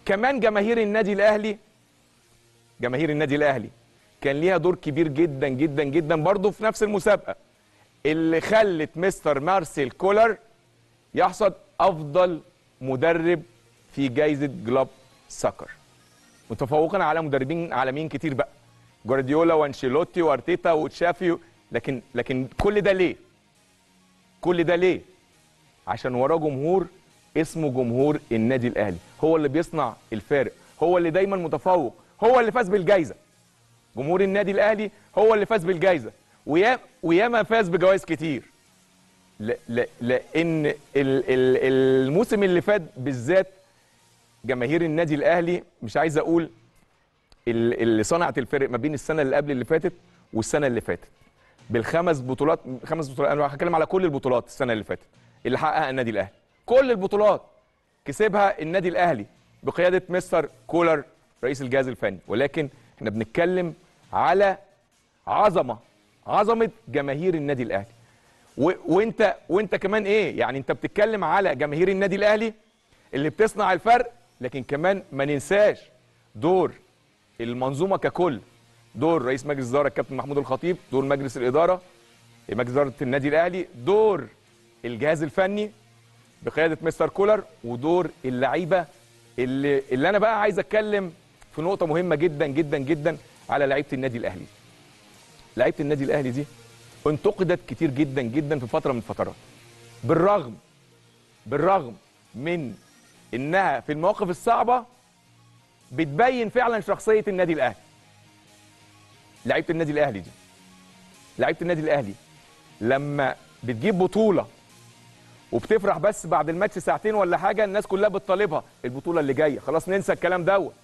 كمان جماهير النادي الاهلي جماهير النادي الاهلي كان ليها دور كبير جدا جدا جدا برضه في نفس المسابقه اللي خلت مستر مارسيل كولر يحصد افضل مدرب في جائزه جلوب سكر متفوقا على مدربين عالميين كتير بقى جوارديولا وانشيلوتي وارتيتا وتشافي لكن لكن كل ده ليه كل ده ليه عشان وراه جمهور اسمه جمهور النادي الاهلي هو اللي بيصنع الفارق هو اللي دايما متفوق هو اللي فاز بالجائزه جمهور النادي الاهلي هو اللي فاز بالجائزه ويا وياما فاز بجوائز كتير ل... ل... لان ال... ال... الموسم اللي فات بالذات جماهير النادي الاهلي مش عايز اقول ال- اللي صنعت الفرق ما بين السنه اللي قبل اللي فاتت والسنه اللي فاتت بالخمس بطولات خمس بطولات انا هتكلم على كل البطولات السنه اللي فاتت اللي حققها النادي الاهلي كل البطولات كسبها النادي الاهلي بقياده مستر كولر رئيس الجهاز الفني ولكن احنا بنتكلم على عظمه عظمه جماهير النادي الاهلي و... وانت وانت كمان ايه يعني انت بتتكلم على جماهير النادي الاهلي اللي بتصنع الفرق لكن كمان ما ننساش دور المنظومه ككل دور رئيس مجلس الاداره الكابتن محمود الخطيب دور مجلس الاداره مجلس اداره النادي الاهلي دور الجهاز الفني بقياده مستر كولر ودور اللعيبه اللي اللي انا بقى عايز اتكلم في نقطه مهمه جدا جدا جدا على لعيبه النادي الاهلي لعيبه النادي الاهلي دي انتقدت كتير جدا جدا في فتره من الفترات بالرغم بالرغم من انها في المواقف الصعبه بتبين فعلا شخصيه النادي الاهلي لعيبه النادي الاهلي دي لعيبه النادي الاهلي لما بتجيب بطوله وبتفرح بس بعد الماتش ساعتين ولا حاجه الناس كلها بتطالبها البطوله اللي جايه خلاص ننسى الكلام دوت